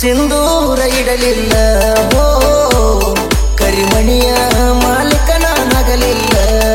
ಸಿಂಧೂರ ಇಡಲಿಲ್ಲ ಹೋ ಕರಿಮಣಿಯ ಮಾಲೀಕನ ನಗಲಿಲ್ಲ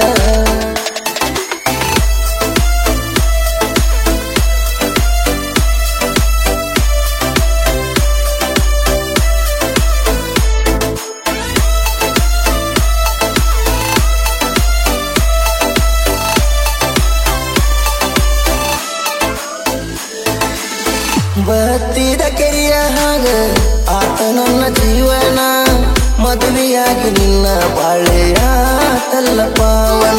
ಬತ್ತಿದ ಕೆರೆಯ ಹಾಗ ಆತ ನನ್ನ ಜೀವನ ಮದುವೆಯಾಗಿ ನಿನ್ನ ಬಾಳೆಯ ತಲ್ಲ ಪಾವನ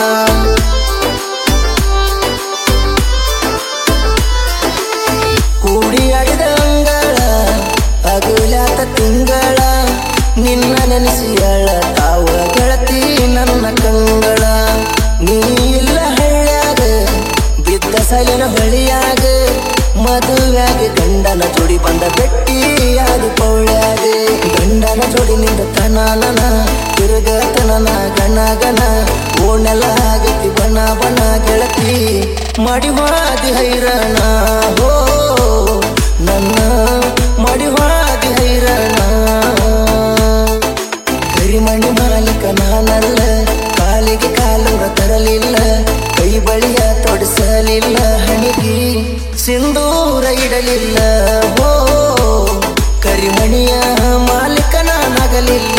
ಕೂಡಿ ಆಡಿದ ಅಂಗಳ ಅಗಲಾತ ತಿಂಗಳ ನಿನ್ನ ನೆನೆಸಿಯಳ ತಾವ ಗೆಳತಿ ನನ್ನ ಕಂಗಳ ನೀ ಇಲ್ಲ ಹಳ್ಳ್ಯಾಗ ಬಿದ್ದ ಸಲಿನ ಹೊಳಿಯಾಗ ಮದುವೆಯಾಗಿ ಗಂಡನ ಜೋಡಿ ಬಂದ ಬೆಟ್ಟಿಯಾಗಿ ಪೌಳ್ಯಾಗ ಗಂಡನ ಜೋಡಿ ನಿಂದ ತನಾನನ ತಿರುಗತನನ ಗಣ ಗಣ ಓಣೆಲ್ಲ ಆಗೈತಿ ಬಣ ಬಣ ಗೆಳತಿ ಮಡಿವಾದಿ ಹೈರಾಣ ಹೋ ನನ್ನ ಮಡಿವಾದಿ ಹೈರಾಣ ಕರಿಮಣಿ ಮಾಲೀಕ ನಾನಲ್ಲ ಕಾಲಿಗೆ ಕಾಲುರ ತರಲಿಲ್ಲ ಕೈ ಬಳಿಯ ತೊಡಿಸಲಿಲ್ಲ ಹಣಿಗಿ ಸಿಂಧೂರ ಇಡಲಿಲ್ಲ ಹೋ ಕರಿಮಣಿಯ ಮಾಲೀಕ ನಾನಾಗಲಿಲ್ಲ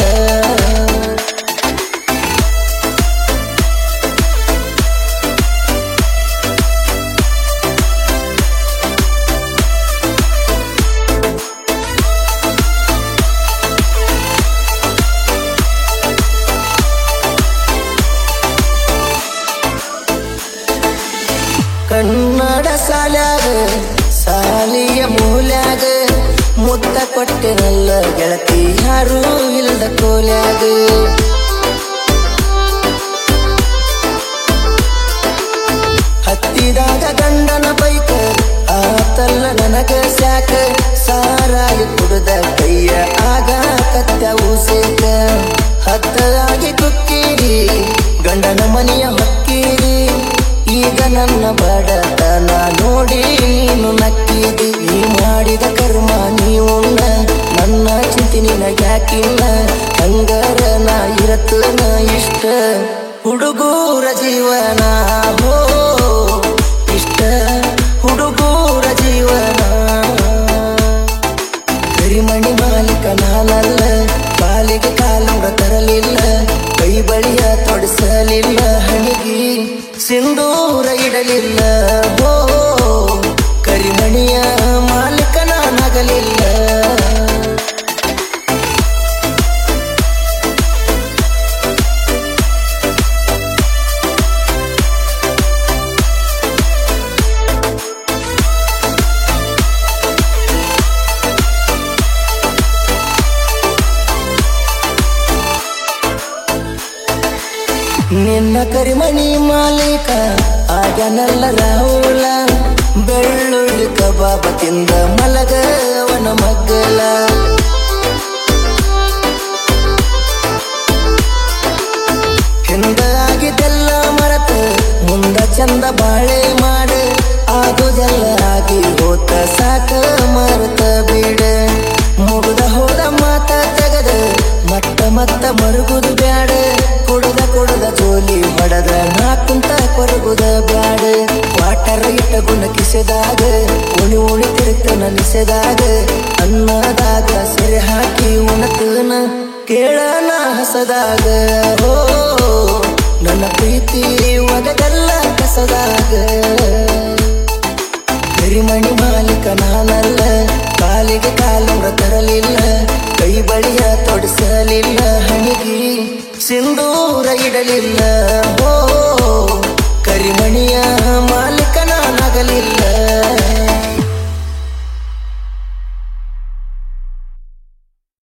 ಕನ್ನಡ ಸಾಲ್ಯಾಗ ಸಾಲಿಯ ಮೂಲ್ಯಾಗ ಮುತ್ತ ಕೊಟ್ಟೆನಲ್ಲ ಗೆಳತಿ ಯಾರೂ ಇಲ್ಲದ ಕೋಲ್ಯಾಗ ಹತ್ತಿದಾಗ ಗಂಡನ ಬೈಕ ಆತಲ್ಲ ನನಗ ಸ್ಯಾಕ ಸಾರಾಯ ಕುಡ್ದ ಕೈಯ ಆಗ ಕತ್ತವು ಸೇಕ ಹತ್ತಾಗಿ ಕುಕ್ಕೀರಿ ಗಂಡನ ಮನೆಯ ಹೊಕ್ಕೀರಿ ಈಗ ನನ್ನ ಬಡತನ ನೋಡಿ ನೀನು ನಕ್ಕಿದಿ ನೀ ಮಾಡಿದ ಕರ್ಮ ನೀ ಉಣ್ಣ ನನ್ನ ಚಿಂತೆ ನಿನಗ್ಯಾಕಿಲ್ಲ ಹಂಗರ ನಾ ಇರತ್ತನ ಇಷ್ಟ ಹುಡುಗೂರ ಜೀವನ ಹೋ ಇಷ್ಟ ಹುಡುಗೂರ ಜೀವನ ಕರಿಮಣಿ ಮಾಲೀಕ ನಾನಲ್ಲ ಕಾಲಿಗೆ ಕಾಲುಂಗ ತರಲಿಲ್ಲ ಕೈ ಬಳಿಯ ತೊಡಿಸಲಿಲ್ಲ ಹಣಿಗಿ ಸಿಂಧೂರ ಇಡಲಿಲ್ಲ ಹೋ ಕರಿಮಣಿಯ ಮಾಲೀಕ ನಾನಾಗಲಿಲ್ಲ ನಿನ್ನ ಕರಿಮಣಿ ಮಾಲೀಕ ಆಗನಲ್ಲ ರಾಹುಲ ಬೆಳ್ಳುಳ್ಳಿ ಕಬಾಬ ತಿಂದ ಮಲಗವನ ಮಗ್ಗಲ ಹಿಂದ ಆಗಿದ್ದೆಲ್ಲ ಮರತ ಮುಂದ ಚಂದ ಬಾಳೆ ಮಾಡ ಆಗೋದೆಲ್ಲ ಆಗಿ ಹೋತ ಸಾಕ ಮರತ ಬೀಡ ಮುಗ್ದ ಹೋದ ಮಾತ ತೆಗದ ಮತ್ತ ಮತ್ತ ಮರುಗುದು ಬ್ಯಾಡ ಕುಡದ ಕುಡದ ಜೋಲಿ ಹೊಡದ ನಾ ಕುಂತ ಕೊರಗುದ ಬ್ಯಾಡ ವಾಟರ ಇಟ್ಟ ಗುಣ ಕಿಸೆದಾಗ ಉಣಿ ಉಣಿ ತಿರುತ್ತ ನನಿಸೆದಾಗ ಅನ್ನದಾಗ ಸೆರೆ ಹಾಕಿ ಉಣತನ ಕೇಳನ ಹಸದಾಗ ಓ ನನ್ನ ಪ್ರೀತಿ ಒಗದಲ್ಲ ಕಸದಾಗ ಕರಿಮಣಿ ಮಾಲೀಕ ನಾನಲ್ಲ ಕಾಲಿಗೆ ಕಾಲುಂಗ ತರಲಿಲ್ಲ ಕೈ ಬಳಿಯ ತೊಡಿಸಲಿಲ್ಲ ಹಣಿಗಿ ಸಿಂಧೂರ ಇಡಲಿಲ್ಲ